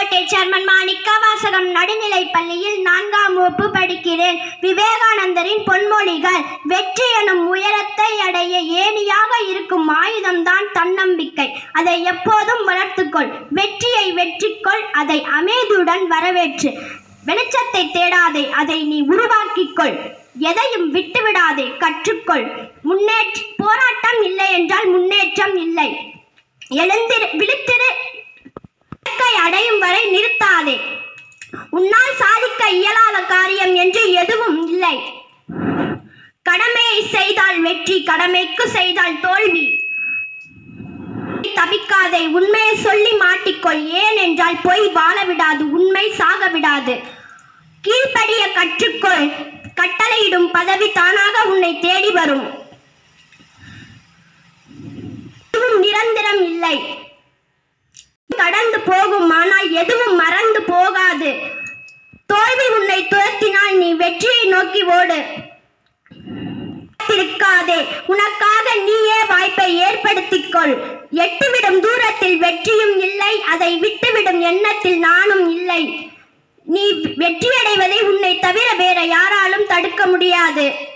Pudukkottai chairman மாணிக்க வாசகம் நடுநிலைப் பள்ளியில் நான்காம் வகுப்பு படிக்கிறேன் விவேகானந்தரின் பொன்மொழிகள் வெற்றி எனும் உயரத்தை அடைய ஏணியாக இருக்கும் ஆயுதம்தான் தன்னம்பிக்கை அதை எப்போதும் வளர்த்துக்கொள் வெற்றியை வெற்றிக்கொள் அதை அமைதியுடன் வரவேற்று வெளிச்சத்தை தேடாதே அதை நீ உருவாக்கிக்கொள் எதையும் விட்டுவிடாதே கற்றுக்கொள் முன்னேற்ற போராட்டம் இல்லை என்றால் முன்னேற்றம் இல்லை எழுந்திரு விழித்திரு இலக்கை அடையும் வரை நிறுத்தாதே உன்னால் சாதிக்க இயலாத காரியம் என்று எதுவும் இல்லை கடமையை செய்தால் வெற்றி கடமைக்கு செய்தால் தோல்வி தவிக்காதே உண்மையை சொல்லி மாட்டிக்கொள் ஏன் என்றால் பொய் வாழ விடாது உண்மை சாக விடாது கீழ்ப்படிய கற்றுக்கொள் கட்டளையிடும் பதவி தானாக உன்னை தேடி வரும் எதுவும் நிரந்தரம் இல்லை கடந்து போகும் ஆனால் எதுவும் மறந்து போகாது தோல்வி உன்னை துரத்தினால் நீ வெற்றியை நோக்கி ஓடு இருக்காதே உனக்காக நீயே வாய்ப்பை ஏற்படுத்திக்கொள் எட்டுவிடும் தூரத்தில் வெற்றியும் இல்லை அதை விட்டுவிடும் எண்ணத்தில் நானும் இல்லை நீ வெற்றியடைவதை உன்னை தவிர வேற யாராலும் தடுக்க முடியாது